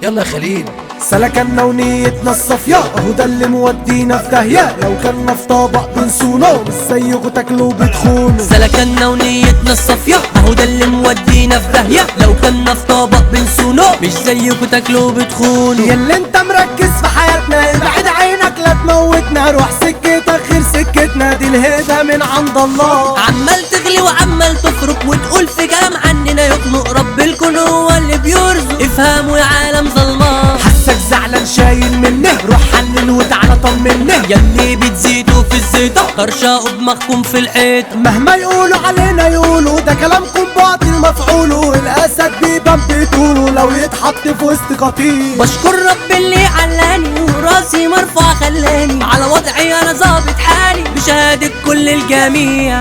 يلا يا خليل سلكنا ونيتنا الصافية اهو ده اللي مودينا في داهية لو كنا في طبق بنسونه مش زيكوا تاكلوا بتخونوا سلكنا ونيتنا الصافية اهو ده اللي مودينا في داهية لو كنا في طبق بنسونه مش زيكوا تاكلوا بتخونوا يا اللي انت مركز في حياتنا ابعد عينك لا تموتنا روح سكتك غير سكتنا دي الهدى من عند الله عمال تغلي وعمال تفرق وتقول في كلام عننا يخلق رب الكون هو اللي بيرزق افهموا يا عالم ظلمان حسك زعلان شايل منه روح حلل وتعالى طمنه يلي بتزيدوا في الزيطة طرشقوا دماغكم في الحيط مهما يقولوا علينا يقولوا ده كلامكم باطل مفعوله الاسد بيبان بطوله لو يتحط في وسط قطيع بشكر رب اللي علاني وراسي مرفوع خلاني على وضعي انا ظابط حالي بشهادة كل الجميع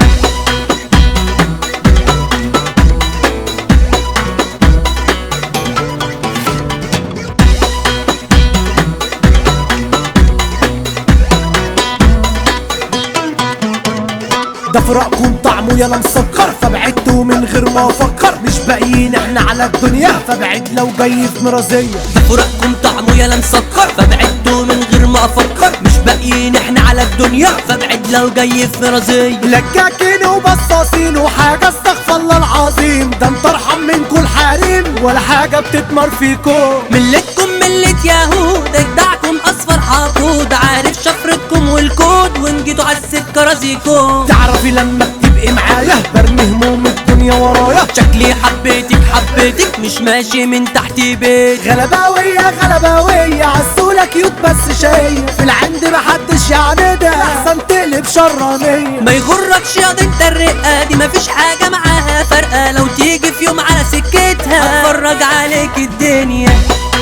ده فراقكم طعمه يلا مسكر فبعدتوا من غير ما افكر مش باقيين احنا على الدنيا فبعد لو جاي في مرازية فراقكم طعمه يلا مسكر فبعدتوا من غير ما افكر مش باقيين احنا على الدنيا فبعد لو جاي في رزي لكاكين وبصاصين وحاجة استغفر الله العظيم ده انت ارحم منكم الحريم ولا حاجة بتتمر فيكم ملتكم ملة يهود اجدعكم اصفر حقود عارف شفرتكم والكود وان جيتوا على السكة رزيكم تعرفي لما بتبقي معايا برمي هموم الدنيا ورايا شكلي حبيتك حبيتك مش ماشي من تحت بيت غلباوية غلباوية عسولة كيوت بس شايف في العند محدش يعاندها احسن تقلب شرانية ما يغركش ياض انت الرقة دي مفيش حاجة معاها فارقة لو تيجي في يوم على سكتها اتفرج عليك الدنيا